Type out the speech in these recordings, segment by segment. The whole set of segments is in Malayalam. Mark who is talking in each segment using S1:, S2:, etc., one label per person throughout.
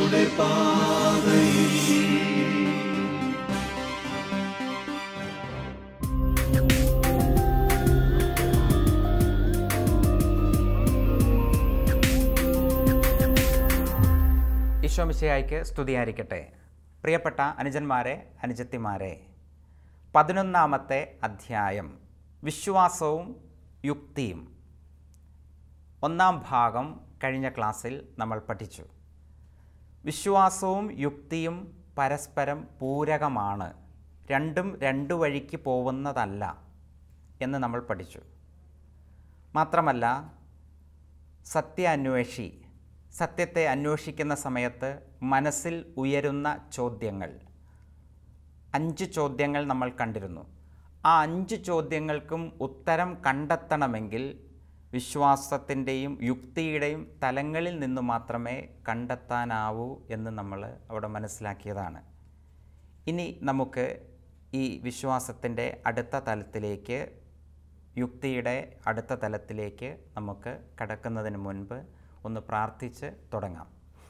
S1: രക്ഷയുടെ പാതയിൽ
S2: ഈശോമിശയായിക്ക് സ്തുതിയായിരിക്കട്ടെ പ്രിയപ്പെട്ട അനുജന്മാരെ അനുജത്തിമാരെ പതിനൊന്നാമത്തെ അധ്യായം വിശ്വാസവും യുക്തിയും ഒന്നാം ഭാഗം കഴിഞ്ഞ ക്ലാസ്സിൽ നമ്മൾ പഠിച്ചു വിശ്വാസവും യുക്തിയും പരസ്പരം പൂരകമാണ് രണ്ടും രണ്ടു വഴിക്ക് പോകുന്നതല്ല എന്ന് നമ്മൾ പഠിച്ചു മാത്രമല്ല സത്യാന്വേഷി സത്യത്തെ അന്വേഷിക്കുന്ന സമയത്ത് മനസ്സിൽ ഉയരുന്ന ചോദ്യങ്ങൾ അഞ്ച് ചോദ്യങ്ങൾ നമ്മൾ കണ്ടിരുന്നു ആ അഞ്ച് ചോദ്യങ്ങൾക്കും ഉത്തരം കണ്ടെത്തണമെങ്കിൽ വിശ്വാസത്തിൻ്റെയും യുക്തിയുടെയും തലങ്ങളിൽ നിന്ന് മാത്രമേ കണ്ടെത്താനാവൂ എന്ന് നമ്മൾ അവിടെ മനസ്സിലാക്കിയതാണ് ഇനി നമുക്ക് ഈ വിശ്വാസത്തിൻ്റെ അടുത്ത തലത്തിലേക്ക് യുക്തിയുടെ അടുത്ത തലത്തിലേക്ക് നമുക്ക് കടക്കുന്നതിന് മുൻപ് ഒന്ന് പ്രാർത്ഥിച്ച് തുടങ്ങാം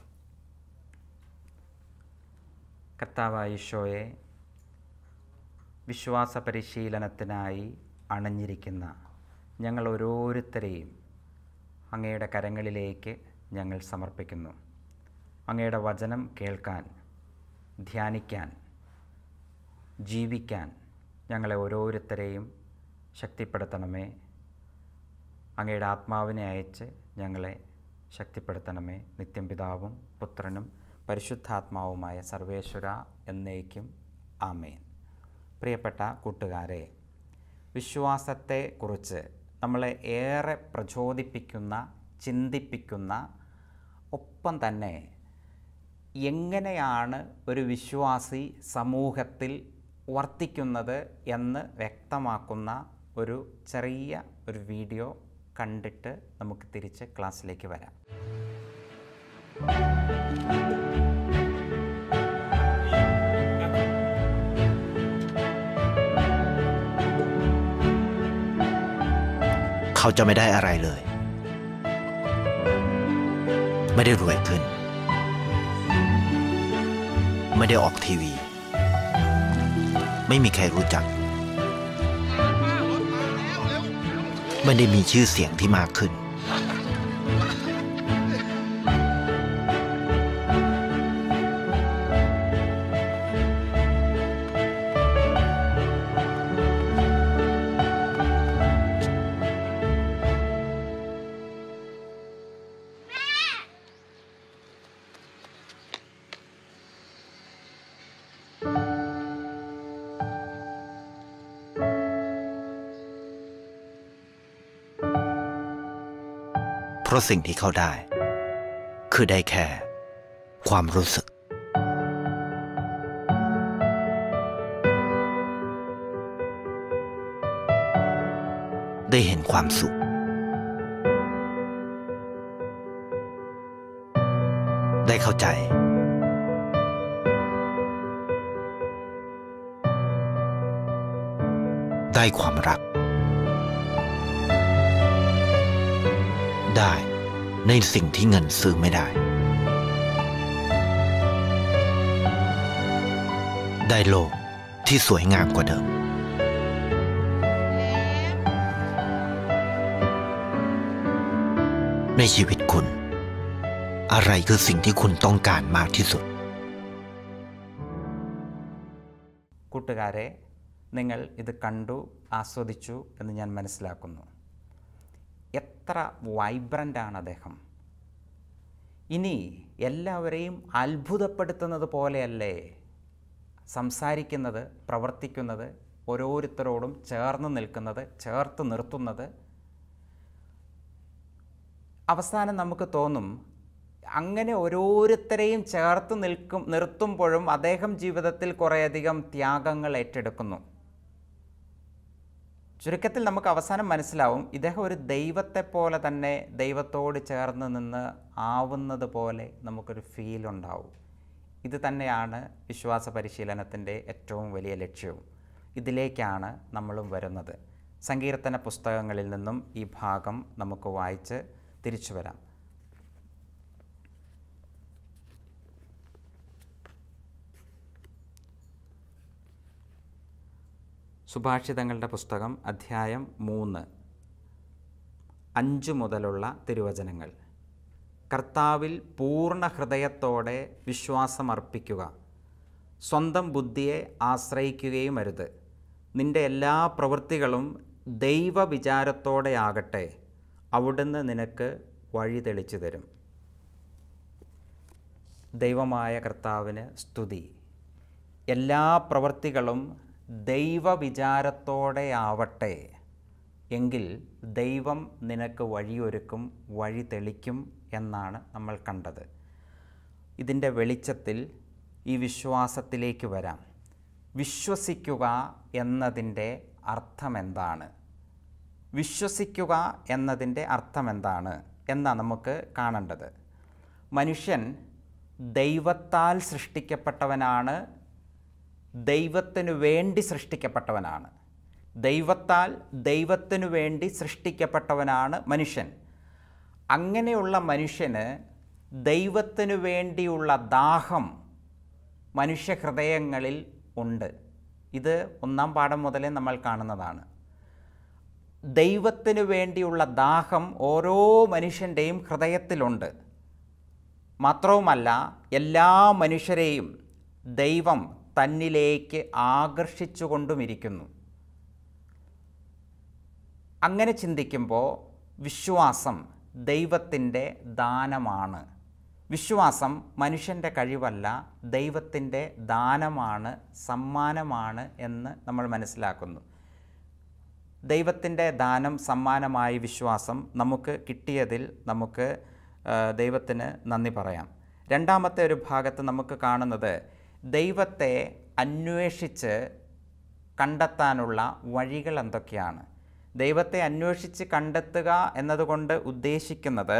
S2: കർത്താവായ ഈശോയെ വിശ്വാസ പരിശീലനത്തിനായി അണഞ്ഞിരിക്കുന്ന ഞങ്ങൾ ഓരോരുത്തരെയും അങ്ങയുടെ കരങ്ങളിലേക്ക് ഞങ്ങൾ സമർപ്പിക്കുന്നു അങ്ങയുടെ വചനം കേൾക്കാൻ ധ്യാനിക്കാൻ ജീവിക്കാൻ ഞങ്ങളെ ഓരോരുത്തരെയും ശക്തിപ്പെടുത്തണമേ അങ്ങയുടെ ആത്മാവിനെ അയച്ച് ഞങ്ങളെ ശക്തിപ്പെടുത്തണമേ നിത്യം പിതാവും പുത്രനും പരിശുദ്ധാത്മാവുമായ സർവേശ്വര എന്നേക്കും ആമേൻ പ്രിയപ്പെട്ട കൂട്ടുകാരെ വിശ്വാസത്തെക്കുറിച്ച് നമ്മളെ ഏറെ പ്രചോദിപ്പിക്കുന്ന ചിന്തിപ്പിക്കുന്ന ഒപ്പം തന്നെ എങ്ങനെയാണ് ഒരു വിശ്വാസി സമൂഹത്തിൽ വർത്തിക്കുന്നത് എന്ന് വ്യക്തമാക്കുന്ന ഒരു ചെറിയ ഒരു വീഡിയോ കണ്ടിട്ട് നമുക്ക് തിരിച്ച് ക്ലാസ്സിലേക്ക് വരാം
S3: เ เขาจะไม่ได้อะไรเลย ไม่ได้รวยขึ้น ไม่ได้ออกทีวี ไม่มีใครรู้จัก ไม่ได้มีชื่อเสียงที่มากขึ้น เพราะสิ่งที่เขาได้ คือได้แค่ ความรู้สึก ได้เห็นความสุข ได้เข้าใจ ได้ความรัก ได้ในสิ่งที่เงินซื้อไม่ได้ ได้โลกที่สวยงามกว่าเดิม ในชีวิตคุณ อะไรคือสิ่งที่คุณต้องการมากที่สุด
S2: കൂട്ടുകാരെ നിങ്ങൾ ഇത് കണ്ടു ആസ്വദിച്ചു എന്ന് ഞാൻ മനസ്സിലാക്കുന്നു എത്ര വൈബ്രൻ്റാണ് അദ്ദേഹം ഇനി എല്ലാവരെയും അത്ഭുതപ്പെടുത്തുന്നത് പോലെയല്ലേ സംസാരിക്കുന്നത് പ്രവർത്തിക്കുന്നത് ഓരോരുത്തരോടും ചേർന്ന് നിൽക്കുന്നത് ചേർത്ത് നിർത്തുന്നത് അവസാനം നമുക്ക് തോന്നും അങ്ങനെ ഓരോരുത്തരെയും ചേർത്ത് നിൽക്കും നിർത്തുമ്പോഴും അദ്ദേഹം ജീവിതത്തിൽ കുറേയധികം ത്യാഗങ്ങൾ ഏറ്റെടുക്കുന്നു ചുരുക്കത്തിൽ നമുക്ക് അവസാനം മനസ്സിലാവും ഇദ്ദേഹം ഒരു ദൈവത്തെ പോലെ തന്നെ ദൈവത്തോട് ചേർന്ന് നിന്ന് ആവുന്നത് പോലെ നമുക്കൊരു ഫീൽ ഉണ്ടാവും ഇത് തന്നെയാണ് വിശ്വാസ പരിശീലനത്തിൻ്റെ ഏറ്റവും വലിയ ലക്ഷ്യവും ഇതിലേക്കാണ് നമ്മളും വരുന്നത് സങ്കീർത്തന പുസ്തകങ്ങളിൽ നിന്നും ഈ ഭാഗം നമുക്ക് വായിച്ച് തിരിച്ചു വരാം സുഭാഷിതങ്ങളുടെ പുസ്തകം അധ്യായം മൂന്ന് അഞ്ച് മുതലുള്ള തിരുവചനങ്ങൾ കർത്താവിൽ പൂർണ്ണ ഹൃദയത്തോടെ വിശ്വാസമർപ്പിക്കുക സ്വന്തം ബുദ്ധിയെ ആശ്രയിക്കുകയും അരുത് നിന്റെ എല്ലാ പ്രവൃത്തികളും ദൈവവിചാരത്തോടെ ആകട്ടെ അവിടുന്ന് നിനക്ക് വഴി തെളിച്ചു തരും ദൈവമായ കർത്താവിന് സ്തുതി എല്ലാ പ്രവൃത്തികളും ദൈവവിചാരത്തോടെ ആവട്ടെ എങ്കിൽ ദൈവം നിനക്ക് വഴിയൊരുക്കും വഴി തെളിക്കും എന്നാണ് നമ്മൾ കണ്ടത് ഇതിൻ്റെ വെളിച്ചത്തിൽ ഈ വിശ്വാസത്തിലേക്ക് വരാം വിശ്വസിക്കുക എന്നതിൻ്റെ അർത്ഥം എന്താണ് വിശ്വസിക്കുക എന്നതിൻ്റെ അർത്ഥം എന്താണ് എന്നാണ് നമുക്ക് കാണേണ്ടത് മനുഷ്യൻ ദൈവത്താൽ സൃഷ്ടിക്കപ്പെട്ടവനാണ് ദൈവത്തിനു വേണ്ടി സൃഷ്ടിക്കപ്പെട്ടവനാണ് ദൈവത്താൽ ദൈവത്തിനു വേണ്ടി സൃഷ്ടിക്കപ്പെട്ടവനാണ് മനുഷ്യൻ അങ്ങനെയുള്ള മനുഷ്യന് ദൈവത്തിനു വേണ്ടിയുള്ള ദാഹം മനുഷ്യഹൃദയങ്ങളിൽ ഉണ്ട് ഇത് ഒന്നാം പാഠം മുതലേ നമ്മൾ കാണുന്നതാണ് ദൈവത്തിനു വേണ്ടിയുള്ള ദാഹം ഓരോ മനുഷ്യൻ്റെയും ഹൃദയത്തിലുണ്ട് മാത്രവുമല്ല എല്ലാ മനുഷ്യരെയും ദൈവം തന്നിലേക്ക് ആകർഷിച്ചുകൊണ്ടുമിരിക്കുന്നു അങ്ങനെ ചിന്തിക്കുമ്പോൾ വിശ്വാസം ദൈവത്തിൻ്റെ ദാനമാണ് വിശ്വാസം മനുഷ്യൻ്റെ കഴിവല്ല ദൈവത്തിൻ്റെ ദാനമാണ് സമ്മാനമാണ് എന്ന് നമ്മൾ മനസ്സിലാക്കുന്നു ദൈവത്തിൻ്റെ ദാനം സമ്മാനമായ വിശ്വാസം നമുക്ക് കിട്ടിയതിൽ നമുക്ക് ആ, ദൈവത്തിന് നന്ദി പറയാം രണ്ടാമത്തെ ഒരു ഭാഗത്ത് നമുക്ക് കാണുന്നത് ദൈവത്തെ അന്വേഷിച്ച് കണ്ടെത്താനുള്ള വഴികൾ എന്തൊക്കെയാണ് ദൈവത്തെ അന്വേഷിച്ച് കണ്ടെത്തുക എന്നതുകൊണ്ട് ഉദ്ദേശിക്കുന്നത്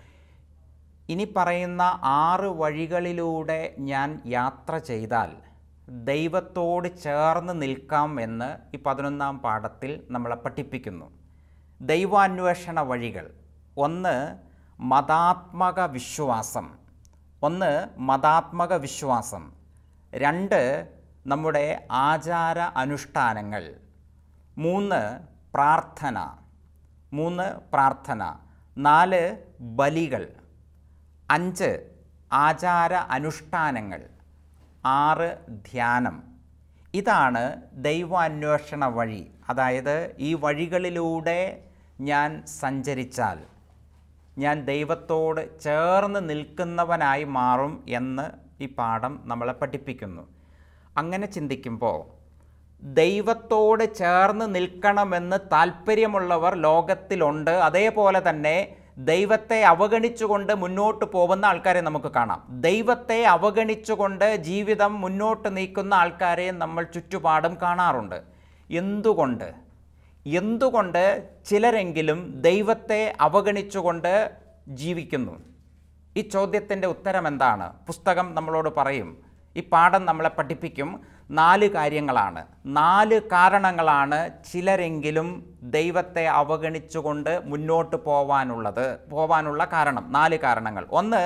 S2: ഇനി പറയുന്ന ആറ് വഴികളിലൂടെ ഞാൻ യാത്ര ചെയ്താൽ ദൈവത്തോട് ചേർന്ന് നിൽക്കാം എന്ന് ഈ പതിനൊന്നാം പാഠത്തിൽ നമ്മളെ പഠിപ്പിക്കുന്നു ദൈവാന്വേഷണ വഴികൾ ഒന്ന് മതാത്മക വിശ്വാസം ഒന്ന് മതാത്മക വിശ്വാസം രണ്ട് നമ്മുടെ ആചാര അനുഷ്ഠാനങ്ങൾ മൂന്ന് പ്രാർത്ഥന മൂന്ന് പ്രാർത്ഥന നാല് ബലികൾ അഞ്ച് ആചാര അനുഷ്ഠാനങ്ങൾ ആറ് ധ്യാനം ഇതാണ് ദൈവാന്വേഷണ വഴി അതായത് ഈ വഴികളിലൂടെ ഞാൻ സഞ്ചരിച്ചാൽ ഞാൻ ദൈവത്തോട് ചേർന്ന് നിൽക്കുന്നവനായി മാറും എന്ന് ഈ പാഠം നമ്മളെ പഠിപ്പിക്കുന്നു അങ്ങനെ ചിന്തിക്കുമ്പോൾ ദൈവത്തോട് ചേർന്ന് നിൽക്കണമെന്ന് താല്പര്യമുള്ളവർ ലോകത്തിലുണ്ട് അതേപോലെ തന്നെ ദൈവത്തെ അവഗണിച്ചുകൊണ്ട് മുന്നോട്ട് പോകുന്ന ആൾക്കാരെ നമുക്ക് കാണാം ദൈവത്തെ അവഗണിച്ചുകൊണ്ട് ജീവിതം മുന്നോട്ട് നീക്കുന്ന ആൾക്കാരെ നമ്മൾ ചുറ്റുപാടും കാണാറുണ്ട് എന്തുകൊണ്ട് എന്തുകൊണ്ട് ചിലരെങ്കിലും ദൈവത്തെ അവഗണിച്ചുകൊണ്ട് ജീവിക്കുന്നു ഈ ചോദ്യത്തിൻ്റെ ഉത്തരം എന്താണ് പുസ്തകം നമ്മളോട് പറയും ഈ പാഠം നമ്മളെ പഠിപ്പിക്കും നാല് കാര്യങ്ങളാണ് നാല് കാരണങ്ങളാണ് ചിലരെങ്കിലും ദൈവത്തെ അവഗണിച്ചുകൊണ്ട് മുന്നോട്ട് പോവാനുള്ളത് പോവാനുള്ള കാരണം നാല് കാരണങ്ങൾ ഒന്ന്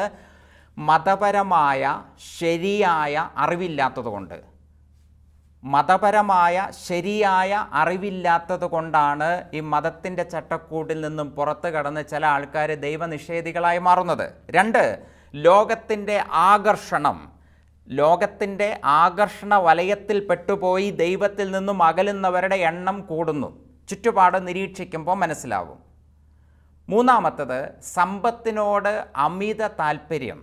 S2: മതപരമായ ശരിയായ അറിവില്ലാത്തതുകൊണ്ട് മതപരമായ ശരിയായ അറിവില്ലാത്തത് കൊണ്ടാണ് ഈ മതത്തിൻ്റെ ചട്ടക്കൂട്ടിൽ നിന്നും പുറത്ത് കടന്ന് ചില ആൾക്കാർ ദൈവനിഷേധികളായി മാറുന്നത് രണ്ട് ലോകത്തിൻ്റെ ആകർഷണം ലോകത്തിൻ്റെ ആകർഷണ വലയത്തിൽ പെട്ടുപോയി ദൈവത്തിൽ നിന്നും അകലുന്നവരുടെ എണ്ണം കൂടുന്നു ചുറ്റുപാട് നിരീക്ഷിക്കുമ്പോൾ മനസ്സിലാവും മൂന്നാമത്തത് സമ്പത്തിനോട് അമിത താല്പര്യം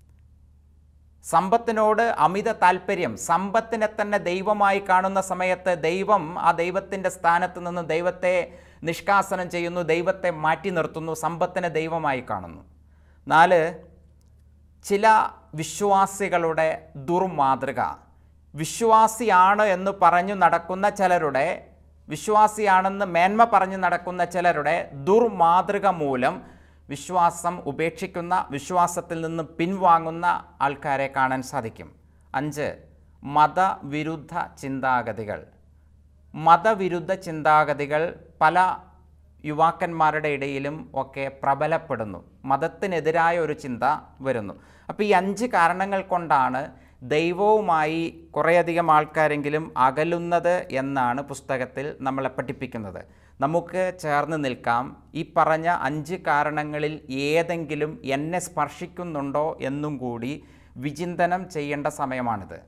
S2: സമ്പത്തിനോട് അമിത താല്പര്യം സമ്പത്തിനെ തന്നെ ദൈവമായി കാണുന്ന സമയത്ത് ദൈവം ആ ദൈവത്തിൻ്റെ സ്ഥാനത്ത് നിന്ന് ദൈവത്തെ നിഷ്കാസനം ചെയ്യുന്നു ദൈവത്തെ മാറ്റി നിർത്തുന്നു സമ്പത്തിനെ ദൈവമായി കാണുന്നു നാല് ചില വിശ്വാസികളുടെ ദുർമാതൃക വിശ്വാസിയാണ് എന്ന് പറഞ്ഞു നടക്കുന്ന ചിലരുടെ വിശ്വാസിയാണെന്ന് മേന്മ പറഞ്ഞു നടക്കുന്ന ചിലരുടെ ദുർമാതൃക മൂലം വിശ്വാസം ഉപേക്ഷിക്കുന്ന വിശ്വാസത്തിൽ നിന്ന് പിൻവാങ്ങുന്ന ആൾക്കാരെ കാണാൻ സാധിക്കും അഞ്ച് മതവിരുദ്ധ ചിന്താഗതികൾ മതവിരുദ്ധ ചിന്താഗതികൾ പല യുവാക്കന്മാരുടെ ഇടയിലും ഒക്കെ പ്രബലപ്പെടുന്നു മതത്തിനെതിരായ ഒരു ചിന്ത വരുന്നു അപ്പോൾ ഈ അഞ്ച് കാരണങ്ങൾ കൊണ്ടാണ് ദൈവവുമായി കുറേയധികം ആൾക്കാരെങ്കിലും അകലുന്നത് എന്നാണ് പുസ്തകത്തിൽ നമ്മളെ പഠിപ്പിക്കുന്നത് നമുക്ക് ചേർന്ന് നിൽക്കാം ഈ പറഞ്ഞ അഞ്ച് കാരണങ്ങളിൽ ഏതെങ്കിലും എന്നെ സ്പർശിക്കുന്നുണ്ടോ എന്നും കൂടി വിചിന്തനം ചെയ്യേണ്ട സമയമാണിത്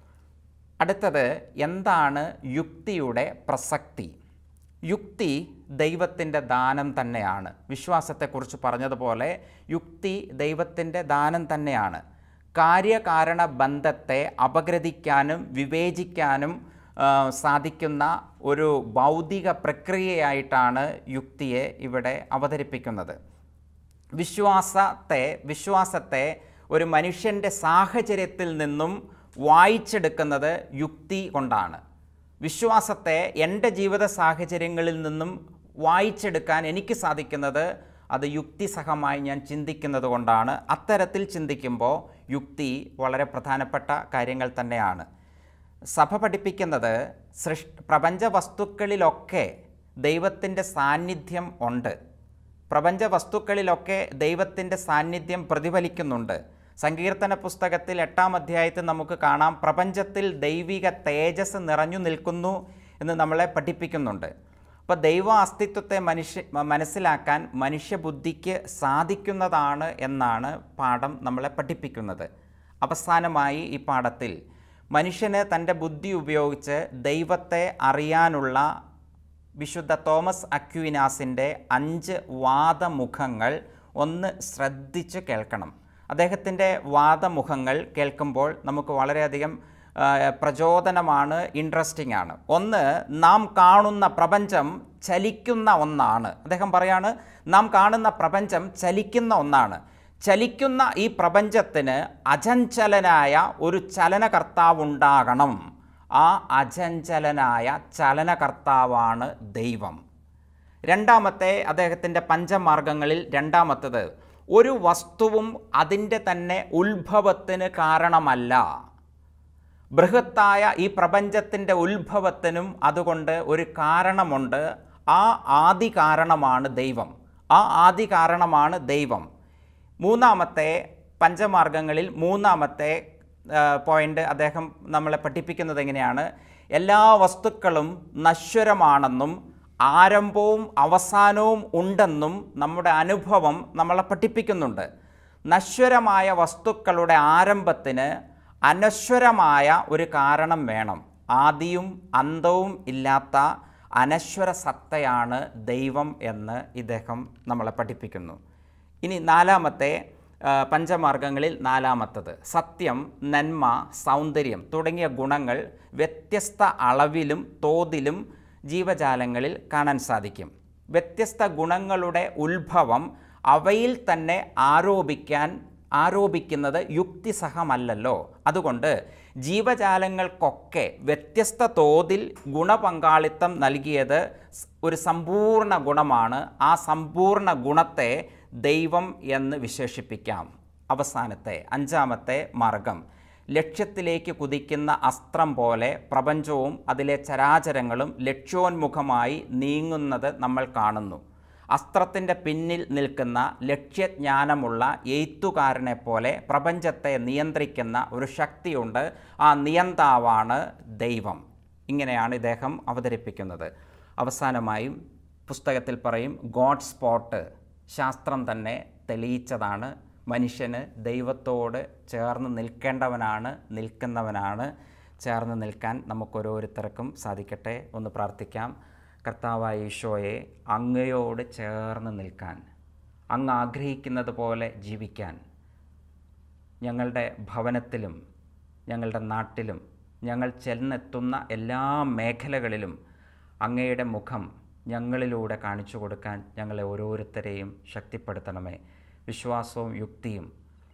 S2: അടുത്തത് എന്താണ് യുക്തിയുടെ പ്രസക്തി യുക്തി ദൈവത്തിൻ്റെ ദാനം തന്നെയാണ് വിശ്വാസത്തെക്കുറിച്ച് പറഞ്ഞതുപോലെ യുക്തി ദൈവത്തിൻ്റെ ദാനം തന്നെയാണ് കാര്യകാരണ ബന്ധത്തെ അപഗ്രഥിക്കാനും വിവേചിക്കാനും ആ, സാധിക്കുന്ന ഒരു ഭൗതിക പ്രക്രിയയായിട്ടാണ് യുക്തിയെ ഇവിടെ അവതരിപ്പിക്കുന്നത് വിശ്വാസത്തെ വിശ്വാസത്തെ ഒരു മനുഷ്യൻ്റെ സാഹചര്യത്തിൽ നിന്നും വായിച്ചെടുക്കുന്നത് യുക്തി കൊണ്ടാണ് വിശ്വാസത്തെ എൻ്റെ ജീവിത സാഹചര്യങ്ങളിൽ നിന്നും വായിച്ചെടുക്കാൻ എനിക്ക് സാധിക്കുന്നത് അത് യുക്തിസഹമായി ഞാൻ ചിന്തിക്കുന്നത് കൊണ്ടാണ് അത്തരത്തിൽ ചിന്തിക്കുമ്പോൾ യുക്തി വളരെ പ്രധാനപ്പെട്ട കാര്യങ്ങൾ തന്നെയാണ് സഭ പഠിപ്പിക്കുന്നത് സൃഷ് പ്രപഞ്ച വസ്തുക്കളിലൊക്കെ ദൈവത്തിൻ്റെ സാന്നിധ്യം ഉണ്ട് പ്രപഞ്ച വസ്തുക്കളിലൊക്കെ ദൈവത്തിൻ്റെ സാന്നിധ്യം പ്രതിഫലിക്കുന്നുണ്ട് സങ്കീർത്തന പുസ്തകത്തിൽ എട്ടാം അധ്യായത്തിൽ നമുക്ക് കാണാം പ്രപഞ്ചത്തിൽ ദൈവിക തേജസ് നിറഞ്ഞു നിൽക്കുന്നു എന്ന് നമ്മളെ പഠിപ്പിക്കുന്നുണ്ട് അപ്പോൾ ദൈവ അസ്തിത്വത്തെ മനുഷ്യ മ- മനസ്സിലാക്കാൻ മനുഷ്യബുദ്ധിക്ക് സാധിക്കുന്നതാണ് എന്നാണ് പാഠം നമ്മളെ പഠിപ്പിക്കുന്നത് അവസാനമായി ഈ പാഠത്തിൽ മനുഷ്യന് തൻ്റെ ബുദ്ധി ഉപയോഗിച്ച് ദൈവത്തെ അറിയാനുള്ള വിശുദ്ധ തോമസ് അക്വിനാസിൻ്റെ അഞ്ച് വാദമുഖങ്ങൾ ഒന്ന് ശ്രദ്ധിച്ച് കേൾക്കണം അദ്ദേഹത്തിൻ്റെ വാദമുഖങ്ങൾ കേൾക്കുമ്പോൾ നമുക്ക് വളരെയധികം ആ, പ്രചോദനമാണ് ഇൻട്രസ്റ്റിംഗ് ആണ് ഒന്ന് നാം കാണുന്ന പ്രപഞ്ചം ചലിക്കുന്ന ഒന്നാണ് അദ്ദേഹം പറയാണ് നാം കാണുന്ന പ്രപഞ്ചം ചലിക്കുന്ന ഒന്നാണ് ചലിക്കുന്ന ഈ പ്രപഞ്ചത്തിന് അചഞ്ചലനായ ഒരു ചലനകർത്താവുണ്ടാകണം ആ അചഞ്ചലനായ ചലനകർത്താവാണ് ദൈവം രണ്ടാമത്തെ അദ്ദേഹത്തിൻ്റെ പഞ്ചമാർഗങ്ങളിൽ രണ്ടാമത്തത് ഒരു വസ്തുവും അതിൻ്റെ തന്നെ ഉത്ഭവത്തിന് കാരണമല്ല ബൃഹത്തായ ഈ പ്രപഞ്ചത്തിൻ്റെ ഉത്ഭവത്തിനും അതുകൊണ്ട് ഒരു കാരണമുണ്ട് ആ ആദി കാരണമാണ് ദൈവം ആ ആദി കാരണമാണ് ദൈവം മൂന്നാമത്തെ പഞ്ചമാർഗങ്ങളിൽ മൂന്നാമത്തെ പോയിന്റ് അദ്ദേഹം നമ്മളെ പഠിപ്പിക്കുന്നത് എങ്ങനെയാണ് എല്ലാ വസ്തുക്കളും നശ്വരമാണെന്നും ആരംഭവും അവസാനവും ഉണ്ടെന്നും നമ്മുടെ അനുഭവം നമ്മളെ പഠിപ്പിക്കുന്നുണ്ട് നശ്വരമായ വസ്തുക്കളുടെ ആരംഭത്തിന് അനശ്വരമായ ഒരു കാരണം വേണം ആദിയും അന്തവും ഇല്ലാത്ത അനശ്വര സത്തയാണ് ദൈവം എന്ന് ഇദ്ദേഹം നമ്മളെ പഠിപ്പിക്കുന്നു ഇനി നാലാമത്തെ ആ, പഞ്ചമാർഗങ്ങളിൽ നാലാമത്തത് സത്യം നന്മ സൗന്ദര്യം തുടങ്ങിയ ഗുണങ്ങൾ വ്യത്യസ്ത അളവിലും തോതിലും ജീവജാലങ്ങളിൽ കാണാൻ സാധിക്കും വ്യത്യസ്ത ഗുണങ്ങളുടെ ഉത്ഭവം അവയിൽ തന്നെ ആരോപിക്കാൻ ആരോപിക്കുന്നത് യുക്തിസഹമല്ലല്ലോ അതുകൊണ്ട് ജീവജാലങ്ങൾക്കൊക്കെ വ്യത്യസ്ത തോതിൽ ഗുണപങ്കാളിത്തം നൽകിയത് സ് ഒരു സമ്പൂർണ്ണ ഗുണമാണ് ആ സമ്പൂർണ്ണ ഗുണത്തെ ദൈവം എന്ന് വിശേഷിപ്പിക്കാം അവസാനത്തെ അഞ്ചാമത്തെ മാർഗം ലക്ഷ്യത്തിലേക്ക് കുതിക്കുന്ന അസ്ത്രം പോലെ പ്രപഞ്ചവും അതിലെ ചരാചരങ്ങളും ലക്ഷ്യോന്മുഖമായി നീങ്ങുന്നത് നമ്മൾ കാണുന്നു അസ്ത്രത്തിൻ്റെ പിന്നിൽ നിൽക്കുന്ന ലക്ഷ്യജ്ഞാനമുള്ള എഴുത്തുകാരനെ പോലെ പ്രപഞ്ചത്തെ നിയന്ത്രിക്കുന്ന ഒരു ശക്തിയുണ്ട് ആ നിയന്താവാണ് ദൈവം ഇങ്ങനെയാണ് ഇദ്ദേഹം അവതരിപ്പിക്കുന്നത് അവസാനമായും പുസ്തകത്തിൽ പറയും ഗോഡ് സ്പോട്ട് ശാസ്ത്രം തന്നെ തെളിയിച്ചതാണ് മനുഷ്യന് ദൈവത്തോട് ചേർന്ന് നിൽക്കേണ്ടവനാണ് നിൽക്കുന്നവനാണ് ചേർന്ന് നിൽക്കാൻ നമുക്കോരോരുത്തർക്കും സാധിക്കട്ടെ ഒന്ന് പ്രാർത്ഥിക്കാം കർത്താവായ ഈശോയെ അങ്ങയോട് ചേർന്ന് നിൽക്കാൻ അങ്ങ് ആഗ്രഹിക്കുന്നത് പോലെ ജീവിക്കാൻ ഞങ്ങളുടെ ഭവനത്തിലും ഞങ്ങളുടെ നാട്ടിലും ഞങ്ങൾ ചെന്നെത്തുന്ന എല്ലാ മേഖലകളിലും അങ്ങയുടെ മുഖം ഞങ്ങളിലൂടെ കാണിച്ചു കൊടുക്കാൻ ഞങ്ങളെ ഓരോരുത്തരെയും ശക്തിപ്പെടുത്തണമേ വിശ്വാസവും യുക്തിയും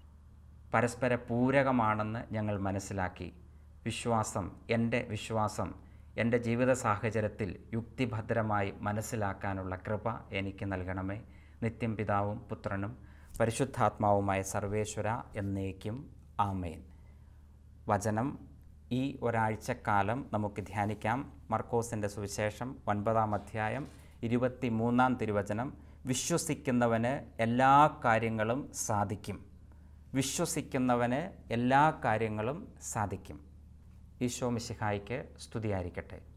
S2: പരസ്പര പൂരകമാണെന്ന് ഞങ്ങൾ മനസ്സിലാക്കി വിശ്വാസം എൻ്റെ വിശ്വാസം എൻ്റെ ജീവിത സാഹചര്യത്തിൽ യുക്തിഭദ്രമായി മനസ്സിലാക്കാനുള്ള കൃപ എനിക്ക് നൽകണമേ നിത്യം പിതാവും പുത്രനും പരിശുദ്ധാത്മാവുമായ സർവേശ്വര എന്നേക്കും ആമേൻ വചനം ഈ ഒരാഴ്ചക്കാലം നമുക്ക് ധ്യാനിക്കാം മർക്കോസിൻ്റെ സുവിശേഷം ഒൻപതാം അധ്യായം ഇരുപത്തി മൂന്നാം തിരുവചനം വിശ്വസിക്കുന്നവന് എല്ലാ കാര്യങ്ങളും സാധിക്കും വിശ്വസിക്കുന്നവന് എല്ലാ കാര്യങ്ങളും സാധിക്കും ഈശോ മിശിഹായ്ക്ക് സ്തുതിയായിരിക്കട്ടെ